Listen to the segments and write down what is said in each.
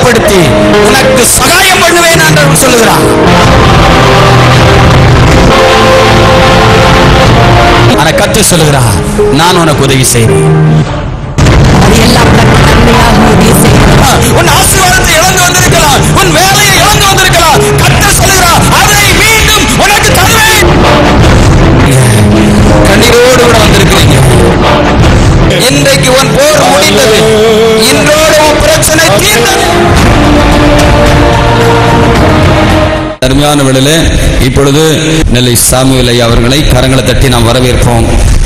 பயன்படுத்தி உனக்கு சகாயம் பண்ணுவேன் என்று சொல்லுகிறார் ஆனா கத்து சொல்லுகிறார் நான் உனக்கு உதவி செய்வேன் அது எல்லாம் உனக்கு நன்மையாக உதவி செய்கிறது உன் ஆசீர்வாதத்தை இழந்து வந்திருக்கலாம் உன் வேலையை இழந்து வந்திருக்கலாம் கத்த சொல்லுகிறார் அதை மீண்டும் உனக்கு தருவேன் கண்ணீரோடு கூட வந்திருக்கிறீங்க இன்றைக்கு உன் போர் முடிந்தது இன்றோடு உன் பிரச்சனை தீர்ந்தது அருமையான வேளையிலே இப்பொழுது நெல்லை சாமுவேல் ஐயா அவர்களை கரங்களை தட்டி நாம் வரவேற்போம்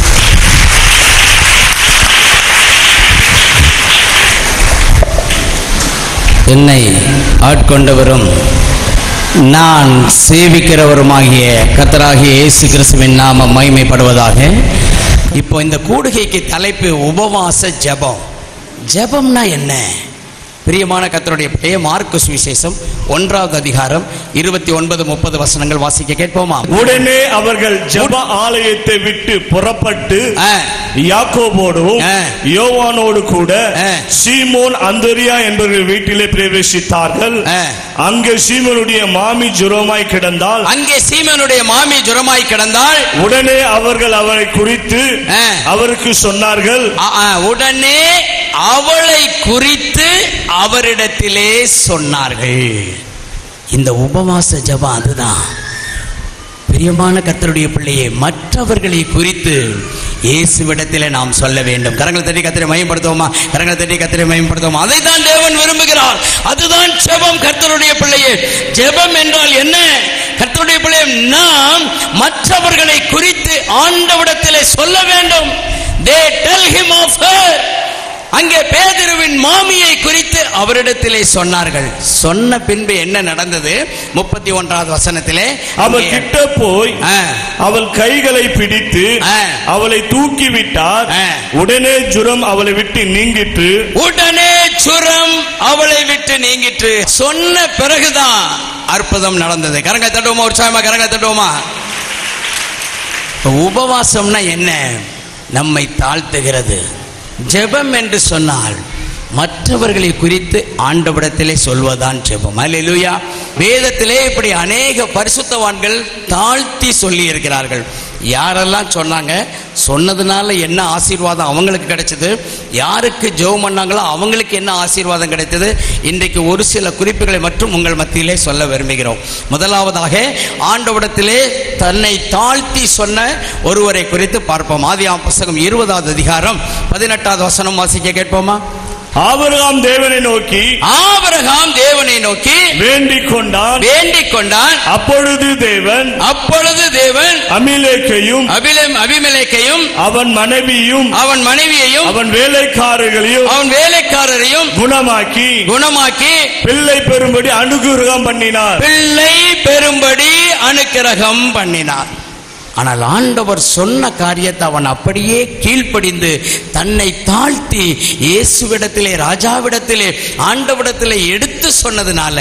என்னை ஆட்கொண்டவரும் நான் சேவிக்கிறவருமாகிய கத்தராகிய இயேசு கிறிஸ்துவின் நாம மகிமைப்படுவதாக இப்போ இந்த கூடுகைக்கு தலைப்பு உபவாச ஜெபம் ஜெபம்னா என்ன பிரியமான கத்தருடைய பெயர் மார்க்கு சுவிசேஷம் ஒன்றாவது அதிகாரம் இருபத்தி ஒன்பது முப்பது வசனங்கள் வாசிக்க கேட்போமா உடனே அவர்கள் ஜெப ஆலயத்தை விட்டு புறப்பட்டு ஆ, யாக்கோபோடும் ஆ. யோவானோடு கூட ஆ. சீமோன் அந்தரியா என்பவர்கள் வீட்டிலே பிரவேசித்தார்கள் ஆ. அங்கே சீமோனுடைய மாமி ஜுரோமாய் கிடந்தால் அங்கே சீமனுடைய மாமி ஜுரமாய் கிடந்தால் உடனே அவர்கள் அவரை குறித்து ஆ. அவருக்கு சொன்னார்கள் ஆ, ஆ, உடனே அவளை குறித்து அவரிடத்திலே சொன்னார்கள் இந்த உபவாச ஜெபம் அதுதான் பிரியமான கர்த்தருடைய பிள்ளையை மற்றவர்களை குறித்து இயேசுவிடத்திலே நாம் சொல்ல வேண்டும் கரங்களை தட்டி கத்திரை மயப்படுத்துவோமா கரங்களை தட்டி கத்திரை மயப்படுத்துவோமா அதை தான் தேவன் விரும்புகிறார் அதுதான் ஜெபம் கர்த்தருடைய பிள்ளையே ஜெபம் என்றால் என்ன கர்த்தருடைய பிள்ளையை நாம் மற்றவர்களை குறித்து ஆண்டவிடத்திலே சொல்ல வேண்டும் they tell him of her அங்கே பேதுருவின் மாமியை குறித்து அவரிடத்திலே சொன்னார்கள் சொன்ன பின்பு என்ன நடந்தது முப்பத்தி ஒன்றாவது வசனத்திலே அவர் அங்கே- கிட்ட போய் ஆ, அவள் கைகளை பிடித்து ஆ. அவளை தூக்கி விட்டார் ஆ. உடனே ஜுரம் அவளை விட்டு நீங்கிட்டு உடனே சுரம் அவளை விட்டு நீங்கிற்று சொன்ன பிறகுதான் அற்புதம் நடந்தது கரங்க தட்டுவோமா உற்சாகமா கரங்க தட்டுவோமா இப்ப உபவாசம்னா என்ன நம்மை தாழ்த்துகிறது ஜெபம் என்று சொன்னால் மற்றவர்களை குறித்து ஆண்டவிடத்திலே சொல்வதான் ஜெபம் அல்லேலூயா வேதத்திலே இப்படி அநேக பரிசுத்தவான்கள் தாழ்த்தி சொல்லி இருக்கிறார்கள் யாரெல்லாம் சொன்னாங்க சொன்னதுனால என்ன ஆசீர்வாதம் அவங்களுக்கு கிடைச்சது யாருக்கு ஜெபம் பண்ணாங்களோ அவங்களுக்கு என்ன ஆசீர்வாதம் கிடைத்தது இன்றைக்கு ஒரு சில குறிப்புகளை மட்டும் உங்கள் மத்தியிலே சொல்ல விரும்புகிறோம் முதலாவதாக ஆண்டவிடத்திலே தன்னை தாழ்த்தி சொன்ன ஒருவரை குறித்து பார்ப்போம் ஆதியாம் புஸ்தகம் இருபதாவது அதிகாரம் பதினெட்டாவது வசனம் வாசிக்க கேட்போமா ஆபிரகாம் தேவனை நோக்கி ஆபிரகாம் தேவனை நோக்கி வேண்டிக் கொண்டான் வேண்டிக் கொண்டான் அப்பொழுது தேவன் அப்பொழுது தேவன் அமிலேக்கையும் அபிலம் அபிமெலேக்கையும் அவன் மனைவியும் அவன் மனைவியையும் அவன் வேலைக்காரர்களையும் அவன் வேலைக்காரரையும் குணமாக்கி குணமாக்கி பிள்ளை பெறும்படி அனுகிரகம் பண்ணினார் பிள்ளை பெறும்படி அனுக்கிரகம் பண்ணினார் ஆனால் ஆண்டவர் சொன்ன காரியத்தை அவன் அப்படியே கீழ்ப்படிந்து தன்னை தாழ்த்தி இயேசுவிடத்திலே ராஜாவிடத்திலே ஆண்டவிடத்திலே எடுத்து சொன்னதுனால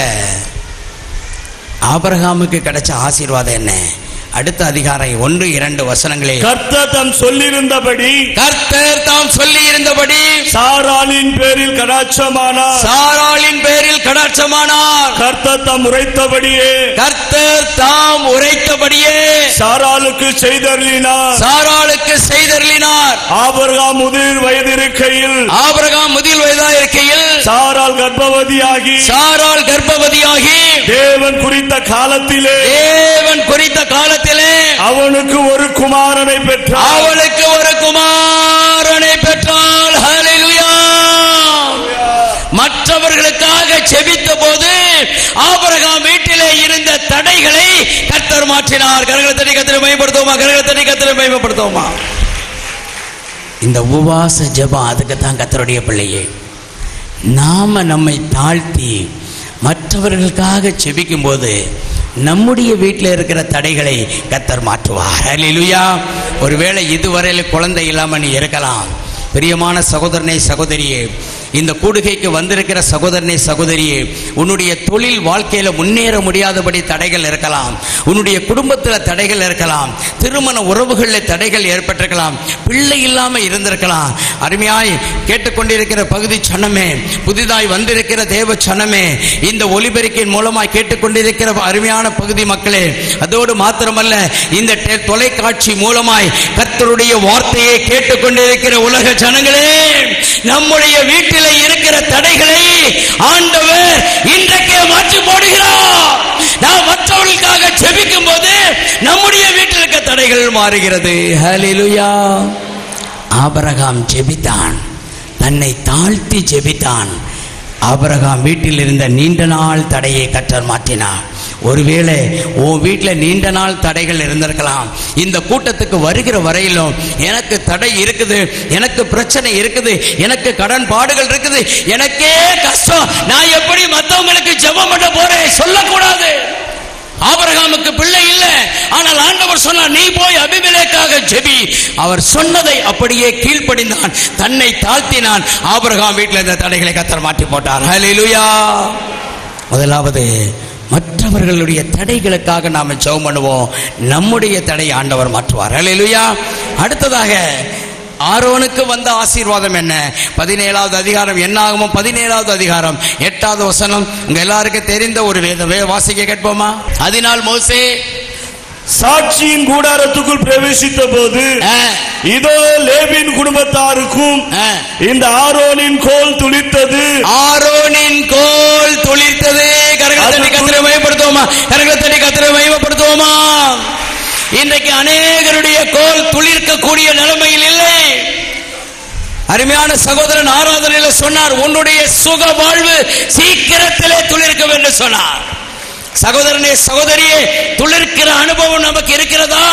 ஆபிரகாமுக்கு கிடைச்ச ஆசீர்வாதம் என்ன அடுத்த அதிகாரம் ஒன்று இரண்டு வசனங்களே கர்த்தர் தம் சொல்லியிருந்தபடி கர்த்தர் தாம் சொல்லி இருந்தபடி சாராளின் பேரில் கடாட்சமானார் சாராளின் பேரில் கடாட்சமானார் கர்த்தர் தம் உரைத்தபடியே கர்த்தர் தாம் உரைத்தபடியே சாராளுக்கு செய்தருளினார் சாராளுக்கு செய்தருளினார் ஆபிரகாம் முதிர் வயதிருக்கையில் ஆபிரகாம் முதில் வயதாயிருக்கையில் சாராள் கர்ப்பவதியாகி சாராள் கர்ப்பவதியாகி தேவன் குறித்த காலத்திலே தேவன் குறித்த காலத்திலே அவனுக்கு ஒரு குமாரனை பெற்றார் அவளுக்கு ஒரு குமாரனை பெற்றாள் ஹalleluya மற்றவர்களுக்காக செபித்த போது ஆபிரகாம் வீட்டிலே இருந்த தடைகளை கர்த்தர் மாற்றினார் கரங்களை தட்டி கத்திரை பயன்படுத்துவோமா கரங்களை தட்டி கத்திரை பயன்படுத்துவோமா இந்த உபவாச ஜெபம் அதுக்கு தான் கத்தருடைய பிள்ளையே நாம நம்மை தாழ்த்தி மற்றவர்களுக்காக செபிக்கும் போது நம்முடைய வீட்டில் இருக்கிற தடைகளை கத்தர் மாற்றுவார் அல்லேலூயா ஒருவேளை இதுவரையில் குழந்தை இல்லாமல் நீ இருக்கலாம் பிரியமான சகோதரனை சகோதரியே இந்த கூடுகைக்கு வந்திருக்கிற சகோதரனை சகோதரியே உன்னுடைய தொழில் வாழ்க்கையில முன்னேற முடியாதபடி தடைகள் இருக்கலாம் உன்னுடைய குடும்பத்தில் தடைகள் இருக்கலாம் திருமண உறவுகளில் தடைகள் ஏற்பட்டிருக்கலாம் பிள்ளை இல்லாம இருந்திருக்கலாம் அருமையாய் கேட்டுக்கொண்டிருக்கிற பகுதி சனமே புதிதாய் வந்திருக்கிற தேவ சனமே இந்த ஒலிபெருக்கின் மூலமாய் கேட்டுக்கொண்டிருக்கிற அருமையான பகுதி மக்களே அதோடு மாத்திரமல்ல இந்த டெ- தொலைக்காட்சி மூலமாய் கர்த்தருடைய வார்த்தையை கேட்டுக்கொண்டிருக்கிற உலக ஜனங்களே நம்முடைய வீட்டில் இருக்கிற தடைகளை ஆண்டவர் இன்றைக்கே மாற்றி போடுகிறார் நாம் மற்றவர்களுக்காக ஜெபிக்கும் போது நம்முடைய வீட்டில் இருக்க தடைகள் மாறுகிறது ஹalleluya ஆபிரகாம் ஜெபித்தான் தன்னை தாழ்த்தி ஜெபித்தான் ஆபிரகாம் வீட்டில் இருந்த நீண்ட நாள் தடையை கற்றர் மாற்றினார் ஒருவேளை உன் வீட்டில் நீண்ட நாள் தடைகள் இருந்திருக்கலாம் இந்த கூட்டத்துக்கு வருகிற வரையிலும் எனக்கு தடை இருக்குது எனக்கு பிரச்சனை இருக்குது எனக்கு கடன் பாடுகள் இருக்குது எனக்கே கஷ்டம் நான் எப்படி மற்றவங்களுக்கு ஜெபம் பண்ண போறேன் சொல்லக்கூடாது ஆபிரகாமுக்கு பிள்ளை இல்லை ஆனால் ஆண்டவர் சொன்னார் நீ போய் அபிமெலேக்காக ஜெபி அவர் சொன்னதை அப்படியே கீழ்ப்படிந்தான் தன்னை தாழ்த்தினான் ஆபிரகாம் வீட்டில் இருந்த தடைகளை கத்தர் மாற்றி போட்டார் ஹalleluya முதலாவது மற்றவர்களுடைய தடைகளுக்காக நாம ஜெபம் பண்ணுவோம் நம்முடைய தடை ஆண்டவர் மாற்றுவார் ஹalleluya அடுத்ததாக ஆரோனுக்கு வந்த ஆசீர்வாதம் என்ன பதினேழாவது அதிகாரம் என்னாகுமோ பதினேழாவது அதிகாரம் எட்டாவது வசனம் உங்க எல்லாருக்கும் தெரிந்த ஒரு வேத வே- வாசிக்க கேட்போமா அதனால் மோசே சாட்சியின் கூடாரத்துக்குள் பிரவேசித்த போது ஆ, இதோ லேவின் குடும்பத்தாருக்கும் ஆ, இந்த ஆரோனின் கோல் துளித்தது ஆரோனின் கோல் துளிர்த்தது கரங்களை தட்டி கத்திரை மயப்படுத்துவோமா கரங்களை தட்டி கத்திரை மயப்படுத்துவோமா இன்றைக்கு அநேகருடைய கோல் துளிர்க்கக்கூடிய நிலைமையில் இல்லை அருமையான சகோதரன் ஆராதனையில் சொன்னார் உன்னுடைய சுக வாழ்வு சீக்கிரத்திலே துளிர்க்கும் என்று சொன்னார் சகோதரனே சகோதரியே துளிர்க்கிற அனுபவம் நமக்கு இருக்கிறதா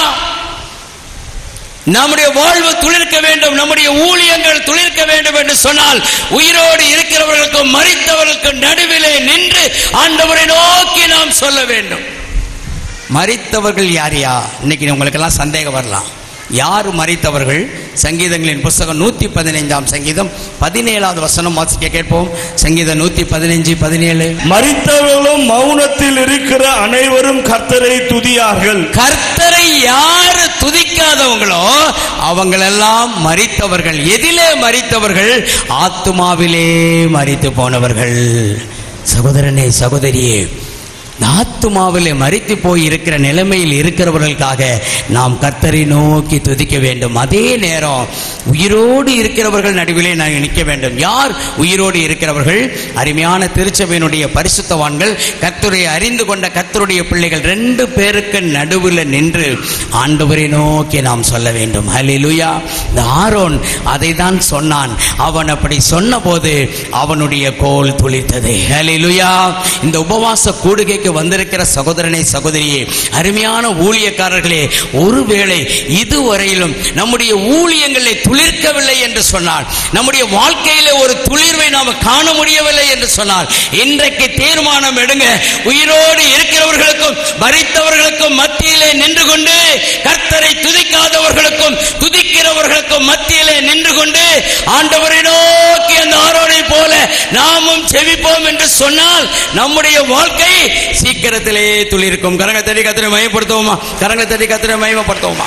நம்முடைய வாழ்வு துளிர்க்க வேண்டும் நம்முடைய ஊழியங்கள் துளிர்க்க வேண்டும் என்று சொன்னால் உயிரோடு இருக்கிறவர்களுக்கும் மறித்தவர்களுக்கும் நடுவிலே நின்று ஆண்டவரை நோக்கி நாம் சொல்ல வேண்டும் மறித்தவர்கள் யார் யா இன்னைக்கு உங்களுக்கெல்லாம் சந்தேகம் வரலாம் யார் மறித்தவர்கள் சங்கீதங்களின் புஸ்தகம் நூற்றி பதினைஞ்சாம் சங்கீதம் பதினேழாவது வசனம் வாசிக்க கேட்போம் சங்கீதம் நூற்றி பதினைஞ்சு பதினேழு மரித்தவர்களும் மௌனத்தில் இருக்கிற அனைவரும் கர்த்தரை துதியார்கள் கர்த்தரை யாரு துதிக்காதவங்களோ அவங்களெல்லாம் மரித்தவர்கள் எதிலே மரித்தவர்கள் ஆத்துமாவிலே மரித்து போனவர்கள் சகோதரனே சகோதரியே இந்த ஆத்துமாவிலே மரித்து போய் இருக்கிற நிலைமையில் இருக்கிறவர்களுக்காக நாம் கர்த்தரை நோக்கி துதிக்க வேண்டும் அதே நேரம் உயிரோடு இருக்கிறவர்கள் நடுவிலே நான் நிற்க வேண்டும் யார் உயிரோடு இருக்கிறவர்கள் அருமையான திருச்சபையினுடைய பரிசுத்தவான்கள் கர்த்தரை அறிந்து கொண்ட கர்த்தருடைய பிள்ளைகள் ரெண்டு பேருக்கு நடுவில் நின்று ஆண்டவரை நோக்கி நாம் சொல்ல வேண்டும் ஹalleluya இந்த ஆரோன் அதை தான் சொன்னான் அவன் அப்படி சொன்னபோது அவனுடைய கோல் துளித்தது ஹalleluya இந்த உபவாச கூடுகைக்கு வந்திருக்கிற சகோதரனை சகோதரியே அருமையான ஊழியக்காரர்களே ஒருவேளை இதுவரையிலும் நம்முடைய ஊழியங்களை துளிர்க்கவில்லை என்று சொன்னால் நம்முடைய வாழ்க்கையில ஒரு துளிர்வை நாம் காண முடியவில்லை என்று சொன்னால் இன்றைக்கு தீர்மானம் எடுங்க உயிரோடு இருக்கிறவர்களுக்கும் மறித்தவர்களுக்கும் மத்தியிலே நின்று கொண்டு கர்த்தரை துதிக்காதவர்களுக்கும் துதிக்கிறவர்களுக்கும் மத்தியிலே நின்று கொண்டு ஆண்டவரை நோக்கி அந்த ஆரோனை போல நாமும் செவிப்போம் என்று சொன்னால் நம்முடைய வாழ்க்கை சீக்கிரத்திலே துளிர்க்கும் கரங்களை தட்டி கத்திரை மயப்படுத்துவோமா கரங்களை தட்டி கத்திரை மயமப்படுத்துவோமா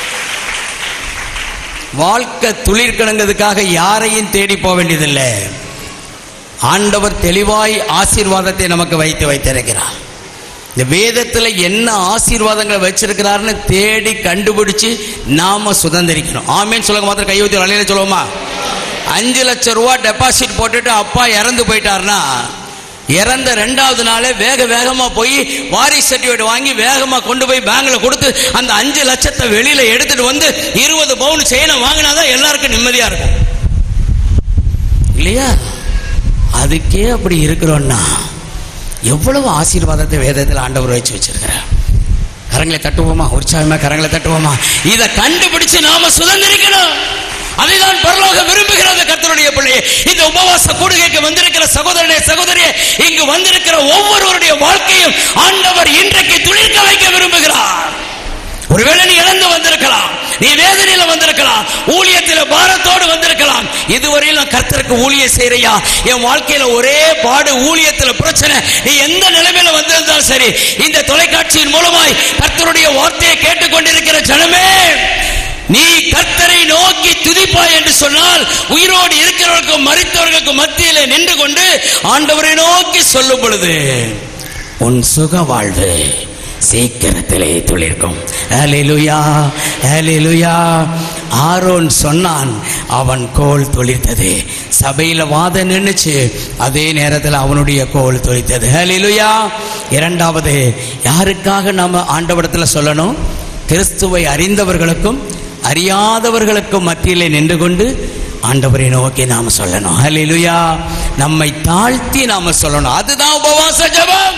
வாழ்க்கை துளிர்க்கணுங்கிறதுக்காக யாரையும் தேடி போக வேண்டியதில்லை ஆண்டவர் தெளிவாய் ஆசீர்வாதத்தை நமக்கு வைத்து வைத்திருக்கிறார் இந்த வேதத்தில் என்ன ஆசீர்வாதங்களை வச்சிருக்கிறாருன்னு தேடி கண்டுபிடிச்சு நாம சுதந்திரிக்கணும் ஆமேன்னு சொல்லுங்க மாத்திரம் கையெழுத்தி அலையில சொல்லுவோமா அஞ்சு லட்சம் ரூபா டெபாசிட் போட்டுட்டு அப்பா இறந்து போயிட்டாருன்னா இறந்த ரெண்டாவது நாளே வேக வேகமா போய் வாரிசு சர்டிஃபிகேட் வாங்கி வேகமா கொண்டு போய் பேங்க்ல கொடுத்து அந்த அஞ்சு லட்சத்தை வெளியில எடுத்துட்டு வந்து இருபது பவுன் செயினை வாங்கினாதான் எல்லாருக்கும் நிம்மதியா இருக்கும் இல்லையா அதுக்கே அப்படி இருக்கிறோன்னா எவ்வளவு ஆசீர்வாதத்தை வேதத்தில் ஆண்டவர் வச்சு வச்சிருக்கிறார் கரங்களை தட்டுவோமா உற்சாகமா கரங்களை தட்டுவோமா இதை கண்டுபிடிச்சு நாம சுதந்திரிக்கணும் அதைதான் பரலோகம் விரும்புகிறது கர்த்தருடைய பிள்ளையே இந்த உபவாச கூடுகைக்கு வந்திருக்கிற சகோதரனே சகோதரியே இங்கு வந்திருக்கிற ஒவ்வொருவருடைய வாழ்க்கையும் ஆண்டவர் இன்றைக்கு துளிர்க்க வைக்க விரும்புகிறார் ஒருவேளை நீ இழந்து வந்திருக்கலாம் நீ வேதனையில வந்திருக்கலாம் ஊழியத்தில் பாரத்தோடு வந்திருக்கலாம் இதுவரையில் நான் கர்த்தருக்கு ஊழியம் செய்யறியா என் வாழ்க்கையில ஒரே பாடு ஊழியத்தில் பிரச்சனை நீ எந்த நிலைமையில வந்திருந்தாலும் சரி இந்த தொலைக்காட்சியின் மூலமாய் கர்த்தருடைய வார்த்தையை கேட்டுக்கொண்டிருக்கிற ஜனமே நீ கர்த்தரை நோக்கி துதிப்பாய் என்று சொன்னால் உயிரோடு இருக்கிறவர்களுக்கும் மறித்தவர்களுக்கும் மத்தியிலே நின்று கொண்டு ஆண்டவரை நோக்கி சொல்லும் பொழுது உன் சுக வாழ்வு சீக்கிரத்திலே துளிர்க்கும் ஹalleluya ஹalleluya ஆரோன் சொன்னான் அவன் கோல் துளிர்த்தது சபையில வாதம் நின்னுச்சு அதே நேரத்தில் அவனுடைய கோல் துளிர்த்தது ஹalleluya இரண்டாவது யாருக்காக நாம ஆண்டவரிடத்தில் சொல்லணும் கிறிஸ்துவை அறிந்தவர்களுக்கும் அறியாதவர்களுக்கும் மத்தியிலே நின்று கொண்டு ஆண்டவரை நோக்கி நாம சொல்லணும் ஹalleluya நம்மை தாழ்த்தி நாம சொல்லணும் அதுதான் உபவாச ஜெபம்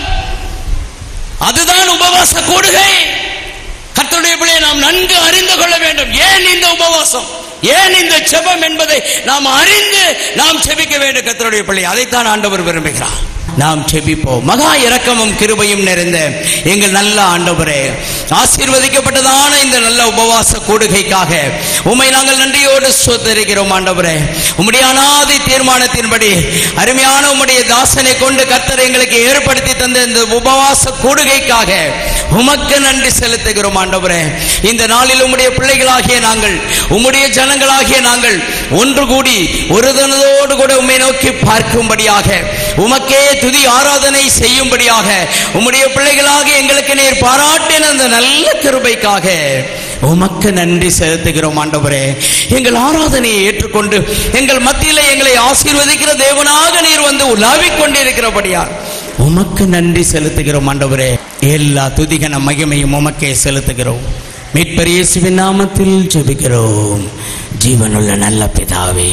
அதுதான் உபவாச கூடுகை கர்த்தருடைய பிள்ளையை நாம் நன்கு அறிந்து கொள்ள வேண்டும் ஏன் இந்த உபவாசம் ஏன் இந்த ஜெபம் என்பதை நாம் அறிந்து நாம் செபிக்க வேண்டும் கர்த்தருடைய பிள்ளை அதைத்தான் ஆண்டவர் விரும்புகிறார் நாம் செபிப்போம் மகா இரக்கமும் கிருபையும் நிறைந்த எங்கள் நல்ல ஆண்டவரே ஆசீர்வதிக்கப்பட்டதான இந்த நல்ல உபவாச கூடுகைக்காக உம்மை நாங்கள் நன்றியோடு சோதரிக்கிறோம் ஆண்டவரே உம்முடைய அனாதி தீர்மானத்தின்படி அருமையான உம்முடைய தாசனை கொண்டு கர்த்தர் எங்களுக்கு ஏற்படுத்தி தந்த இந்த உபவாச கூடுகைக்காக உமக்கு நன்றி செலுத்துகிறோம் ஆண்டவரே இந்த நாளில் உம்முடைய பிள்ளைகளாகிய நாங்கள் உம்முடைய ஜனங்களாகிய நாங்கள் ஒன்று கூடி ஒரு தினத்தோடு கூட உம்மை நோக்கி பார்க்கும்படியாக உமக்கே துதி ஆராதனை செய்யும்படியாக உம்முடைய பிள்ளைகளாக எங்களுக்கு நேர் பாராட்டின அந்த நல்ல கிருபைக்காக உமக்கு நன்றி செலுத்துகிறோம் ஆண்டவரே எங்கள் ஆராதனையை ஏற்றுக்கொண்டு எங்கள் மத்தியிலே எங்களை ஆசீர்வதிக்கிற தேவனாக நீர் வந்து உலாவிக் கொண்டிருக்கிறபடியா உமக்கு நன்றி செலுத்துகிறோம் ஆண்டவரே எல்லா துதிகன மகிமையும் உமக்கே செலுத்துகிறோம் மீட்பர் இயேசுவின் நாமத்தில் ஜெபிக்கிறோம் ஜீவனுள்ள நல்ல பிதாவே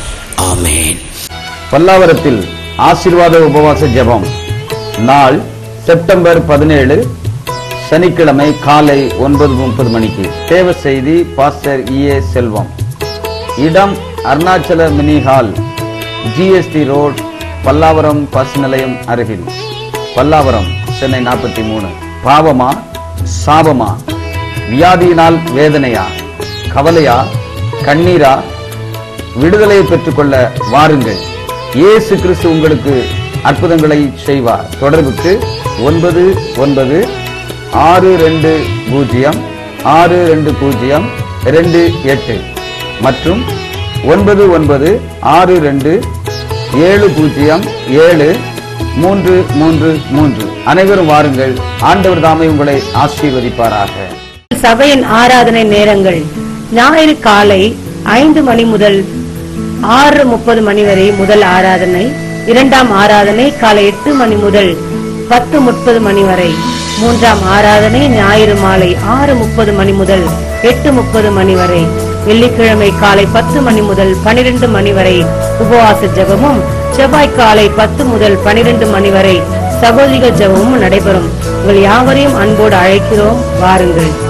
ஆமென் பல்லாவரத்தில் ஆசீர்வாத உபவாச ஜெபம் நாள் செப்டம்பர் பதினேழு சனிக்கிழமை காலை ஒன்பது முப்பது மணிக்கு தேவ செய்தி பாஸ்டர் இஏ செல்வம் இடம் Arunachala mini hall GST road Pallavaram bus நிலையம் அருகில் பல்லாவரம் சென்னை நாற்பத்தி மூணு பாவமா சாபமா வியாதியினால் வேதனையா கவலையா கண்ணீரா விடுதலையை பெற்றுக்கொள்ள வாருங்கள் இயேசு கிறிஸ்து உங்களுக்கு அற்புதங்களை செய்வார் தொடர்புக்கு ஒன்பது ஒன்பது ஆறு ரெண்டு பூஜ்ஜியம் ஆறு ரெண்டு பூஜ்ஜியம் ரெண்டு எட்டு மற்றும் ஒன்பது ஒன்பது ஆறு ரெண்டு ஏழு பூஜ்ஜியம் ஏழு மூன்று மூன்று மூன்று அனைவரும் வாருங்கள் ஆண்டவர் தாமே உங்களை ஆசீர்வதிப்பாராக சபையின் ஆராதனை நேரங்கள் ஞாயிறு காலை ஐந்து மணி முதல் ஆறு முப்பது மணி வரை முதல் ஆராதனை இரண்டாம் ஆராதனை காலை எட்டு மணி முதல் பத்து முப்பது மணி வரை மூன்றாம் ஆராதனை ஞாயிறு மாலை ஆறு முப்பது மணி முதல் எட்டு முப்பது மணி வரை வெள்ளிக்கிழமை காலை பத்து மணி முதல் பனிரெண்டு மணி வரை உபவாச ஜெபமும் செவ்வாய் காலை பத்து முதல் பனிரெண்டு மணி வரை சகோதரிகள் ஜெபமும் நடைபெறும் உங்கள் யாவரையும் அன்போடு அழைக்கிறோம் வாருங்கள்